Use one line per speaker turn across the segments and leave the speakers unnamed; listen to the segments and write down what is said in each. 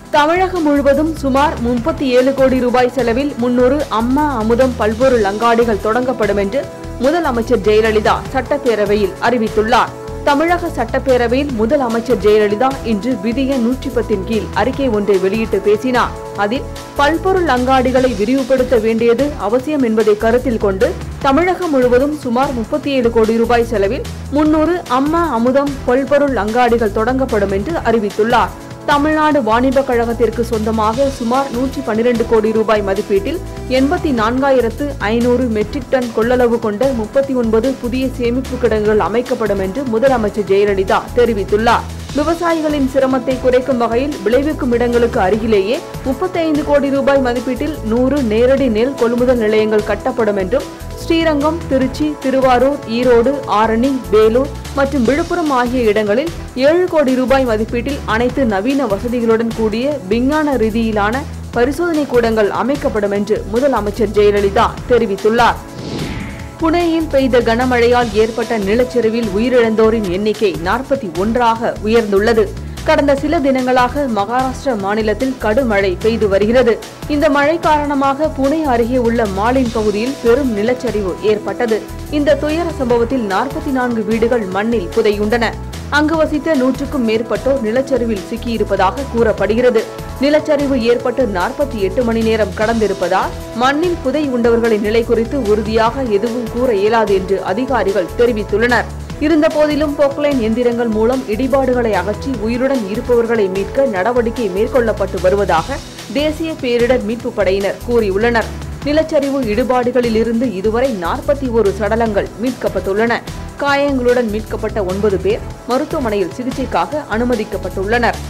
தமிழகம் முழுவதும் சுமார் முப்பத்தி ஏழு கோடி ரூபாய் செலவில் முன்னூறு அம்மா அமுதம் பல்பொருள் அங்காடிகள் தொடங்கப்படும் என்று முதலமைச்சர் ஜெயலலிதா சட்டப்பேரவையில் அறிவித்துள்ளார் தமிழக சட்டப்பேரவையில் முதலமைச்சர் ஜெயலலிதா இன்று விதிய நூற்றி பத்தின் கீழ் அறிக்கை ஒன்றை வெளியிட்டு பேசினார் அதில் பல்பொருள் அங்காடிகளை விரிவுபடுத்த வேண்டியது அவசியம் என்பதை கருத்தில் கொண்டு தமிழகம் முழுவதும் சுமார் முப்பத்தி ஏழு கோடி ரூபாய் செலவில் முன்னூறு அம்மா அமுதம் பல்பொருள் அங்காடிகள் தொடங்கப்படும் என்று அறிவித்துள்ளார் தமிழ்நாடு வாணிப கழகத்திற்கு சொந்தமாக சுமார் நூற்றி பன்னிரண்டு கோடி ரூபாய் மதிப்பீட்டில் எண்பத்தி நான்காயிரத்து ஐநூறு மெட்ரிக் டன் கொள்ளளவு கொண்ட முப்பத்தி ஒன்பது புதிய சேமிப்பு கிடங்குகள் அமைக்கப்படும் என்று முதலமைச்சர் ஜெயலலிதா தெரிவித்துள்ளார் விவசாயிகளின் சிரமத்தை குறைக்கும் வகையில் விளைவிக்கும் இடங்களுக்கு அருகிலேயே முப்பத்தைந்து கோடி ரூபாய் மதிப்பீட்டில் நூறு நேரடி நெல் கொள்முதல் நிலையங்கள் கட்டப்படும் என்றும் ஸ்ரீரங்கம் திருச்சி திருவாரூர் ஈரோடு ஆரணி வேலூர் மற்றும் விழுப்புரம் ஆகிய இடங்களில் ஏழு கோடி ரூபாய் மதிப்பீட்டில் அனைத்து நவீன வசதிகளுடன் கூடிய விஞ்ஞான ரீதியிலான பரிசோதனை கூடங்கள் அமைக்கப்படும் என்று முதலமைச்சர் ஜெயலலிதா தெரிவித்துள்ளார் புனேயில் பெய்த கனமழையால் ஏற்பட்ட நிலச்சரிவில் உயிரிழந்தோரின் எண்ணிக்கை நாற்பத்தி ஒன்றாக உயர்ந்துள்ளது கடந்த சில தினங்களாக மகாராஷ்டிரா மாநிலத்தில் கடும் மழை பெய்து வருகிறது இந்த மழை காரணமாக புனே அருகே உள்ள மாலின் பகுதியில் பெரும் நிலச்சரிவு ஏற்பட்டது இந்த துயர சம்பவத்தில் நாற்பத்தி நான்கு வீடுகள் மண்ணில் புதையுண்டன அங்கு வசித்த நூற்றுக்கும் மேற்பட்டோர் நிலச்சரிவில் சிக்கியிருப்பதாக கூறப்படுகிறது நிலச்சரிவு ஏற்பட்டு நாற்பத்தி எட்டு மணி நேரம் கடந்திருப்பதால் மண்ணில் புதை உண்டவர்களின் நிலை குறித்து உறுதியாக எதுவும் கூற இயலாது என்று அதிகாரிகள் தெரிவித்துள்ளனர் இருந்தபோதிலும் பொக்லைன் எந்திரங்கள் மூலம் இடிபாடுகளை அகற்றி உயிருடன் இருப்பவர்களை மீட்க நடவடிக்கை மேற்கொள்ளப்பட்டு வருவதாக தேசிய பேரிடர் மீட்புப் படையினர் கூறியுள்ளனர் நிலச்சரிவு இடுபாடுகளில் இருந்து இதுவரை நாற்பத்தி ஒரு சடலங்கள் மீட்கப்பட்டுள்ளன காயங்களுடன் மீட்கப்பட்ட ஒன்பது பேர் மருத்துவமனையில் சிகிச்சைக்காக அனுமதிக்கப்பட்டுள்ளனர்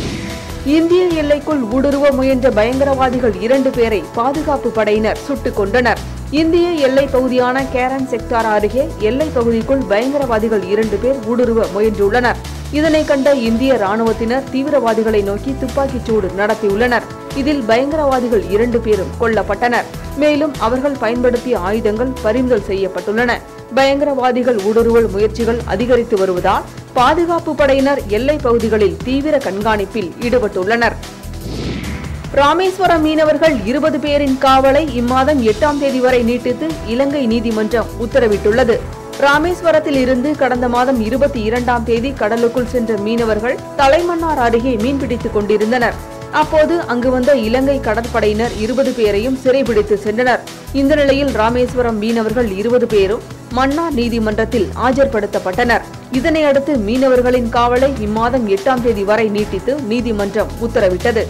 இந்திய எல்லைக்குள் ஊடுருவ முயன்ற பயங்கரவாதிகள் இரண்டு பேரை பாதுகாப்பு படையினர் சுட்டுக் கொண்டனர் இந்திய எல்லை பகுதியான கேரன் செக்டார் அருகே எல்லை பகுதிக்குள் பயங்கரவாதிகள் இரண்டு பேர் ஊடுருவ முயன்றுள்ளனர் இதனை கண்ட இந்திய ராணுவத்தினர் தீவிரவாதிகளை நோக்கி துப்பாக்கிச் சூடு நடத்தியுள்ளனர் இதில் பயங்கரவாதிகள் இரண்டு பேரும் கொல்லப்பட்டனர் மேலும் அவர்கள் பயன்படுத்திய ஆயுதங்கள் பறிமுதல் செய்யப்பட்டுள்ளன பயங்கரவாதிகள் ஊடுருவல் முயற்சிகள் அதிகரித்து வருவதால் பாதுகாப்பு படையினர் எல்லை பகுதிகளில் தீவிர கண்காணிப்பில் ஈடுபட்டுள்ளனர் ராமேஸ்வரம் மீனவர்கள் இருபது பேரின் காவலை இம்மாதம் எட்டாம் தேதி வரை நீட்டித்து இலங்கை நீதிமன்றம் உத்தரவிட்டுள்ளது ராமேஸ்வரத்தில் இருந்து கடந்த மாதம் இருபத்தி இரண்டாம் தேதி கடலுக்குள் சென்ற மீனவர்கள் தலைமன்னார் அருகே மீன்பிடித்துக் கொண்டிருந்தனர் அப்போது அங்கு வந்த இலங்கை கடற்படையினர் இருபது பேரையும் சிறைபிடித்து சென்றனர் இந்த நிலையில் ராமேஸ்வரம் மீனவர்கள் இருபது பேரும் மன்னார் நீதிமன்றத்தில் ஆஜர்படுத்தப்பட்டனர் இதனையடுத்து மீனவர்களின் காவலை இம்மாதம் எட்டாம் தேதி வரை நீட்டித்து நீதிமன்றம் உத்தரவிட்டது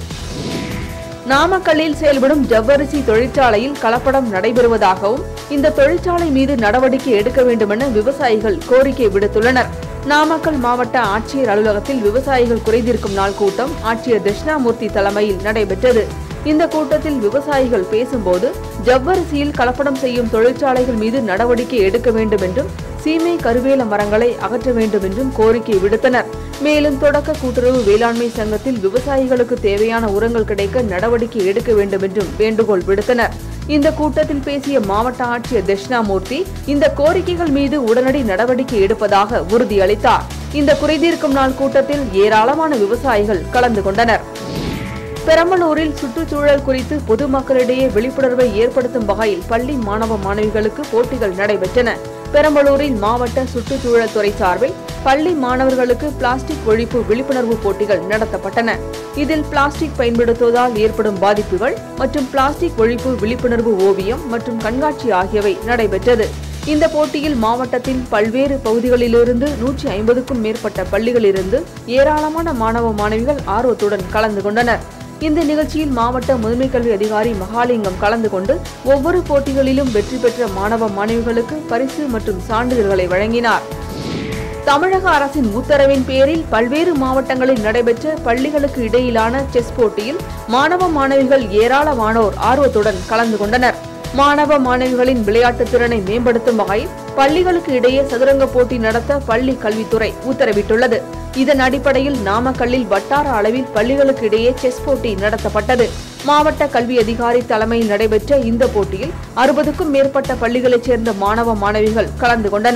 நாமக்கல்லில் செயல்படும் ஜவ்வரிசி தொழிற்சாலையில் கலப்படம் நடைபெறுவதாகவும் இந்த தொழிற்சாலை மீது நடவடிக்கை எடுக்க வேண்டுமென விவசாயிகள் கோரிக்கை விடுத்துள்ளனர் நாமக்கல் மாவட்ட ஆட்சியர் அலுவலகத்தில் விவசாயிகள் குறைதீர்க்கும் நாள் கூட்டம் ஆட்சியர் தட்சிணாமூர்த்தி தலைமையில் நடைபெற்றது இந்த கூட்டத்தில் விவசாயிகள் பேசும்போது ஜவ்வரிசியில் கலப்படம் செய்யும் தொழிற்சாலைகள் மீது நடவடிக்கை எடுக்க வேண்டும் என்றும் சீமை கருவேல மரங்களை அகற்ற வேண்டும் என்றும் கோரிக்கை விடுத்தனர் மேலும் தொடக்க கூட்டுறவு வேளாண்மை சங்கத்தில் விவசாயிகளுக்கு தேவையான உரங்கள் கிடைக்க நடவடிக்கை எடுக்க வேண்டும் என்றும் வேண்டுகோள் விடுத்தனர் இந்த கூட்டத்தில் பேசிய மாவட்ட ஆட்சியர் தட்சிணாமூர்த்தி இந்த கோரிக்கைகள் மீது உடனடி நடவடிக்கை எடுப்பதாக உறுதியளித்தார் இந்த குறைதீர்க்கும் நாள் கூட்டத்தில் ஏராளமான விவசாயிகள் கலந்து கொண்டனர் பெரம்பலூரில் சுற்றுச்சூழல் குறித்து பொதுமக்களிடையே விழிப்புணர்வை ஏற்படுத்தும் வகையில் பள்ளி மாணவ மாணவிகளுக்கு போட்டிகள் நடைபெற்றன பெரம்பலூரில் மாவட்ட சுற்றுச்சூழல் துறை சார்பில் பள்ளி மாணவர்களுக்கு பிளாஸ்டிக் ஒழிப்பு விழிப்புணர்வு போட்டிகள் நடத்தப்பட்டன இதில் பிளாஸ்டிக் பயன்படுத்துவதால் ஏற்படும் பாதிப்புகள் மற்றும் பிளாஸ்டிக் ஒழிப்பு விழிப்புணர்வு ஓவியம் மற்றும் கண்காட்சி ஆகியவை நடைபெற்றது இந்த போட்டியில் மாவட்டத்தில் பல்வேறு பகுதிகளிலிருந்து நூற்றி ஐம்பதுக்கும் மேற்பட்ட பள்ளிகளிலிருந்து ஏராளமான மாணவ மாணவிகள் ஆர்வத்துடன் கலந்து கொண்டனர் இந்த நிகழ்ச்சியில் மாவட்ட முதன்மை கல்வி அதிகாரி மகாலிங்கம் கலந்து கொண்டு ஒவ்வொரு போட்டிகளிலும் வெற்றி பெற்ற மாணவ மாணவிகளுக்கு பரிசு மற்றும் சான்றிதழ்களை வழங்கினார் தமிழக அரசின் உத்தரவின் பேரில் பல்வேறு மாவட்டங்களில் நடைபெற்ற பள்ளிகளுக்கு இடையிலான செஸ் போட்டியில் மாணவ மாணவிகள் ஏராளமானோர் ஆர்வத்துடன் கலந்து கொண்டனர் மாணவ மாணவிகளின் விளையாட்டு திறனை மேம்படுத்தும் வகையில் பள்ளிகளுக்கு இடையே சதுரங்க போட்டி நடத்த பள்ளி கல்வித்துறை உத்தரவிட்டுள்ளது இதன் அடிப்படையில் நாமக்கல்லில் வட்டார அளவில் பள்ளிகளுக்கு இடையே செஸ் போட்டி நடத்தப்பட்டது மாவட்ட கல்வி அதிகாரி தலைமையில் நடைபெற்ற இந்த போட்டியில் அறுபதுக்கும் மேற்பட்ட பள்ளிகளைச் சேர்ந்த மாணவ மாணவிகள் கலந்து கொண்டனர்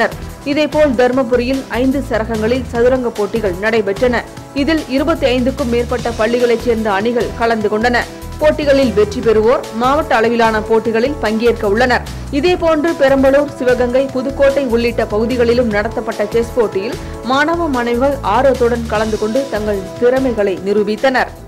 இதேபோல் தர்மபுரியில் ஐந்து சரகங்களில் சதுரங்க போட்டிகள் நடைபெற்றன இதில் இருபத்தி ஐந்துக்கும் மேற்பட்ட பள்ளிகளைச் சேர்ந்த அணிகள் கலந்து கொண்டன போட்டிகளில் வெற்றி பெறுவோர் மாவட்ட அளவிலான போட்டிகளில் பங்கேற்க உள்ளனர் இதேபோன்று பெரம்பலூர் சிவகங்கை புதுக்கோட்டை உள்ளிட்ட பகுதிகளிலும் நடத்தப்பட்ட செஸ் போட்டியில் மாணவ மாணவிகள் ஆர்வத்துடன் கலந்து கொண்டு தங்கள் திறமைகளை நிரூபித்தனர்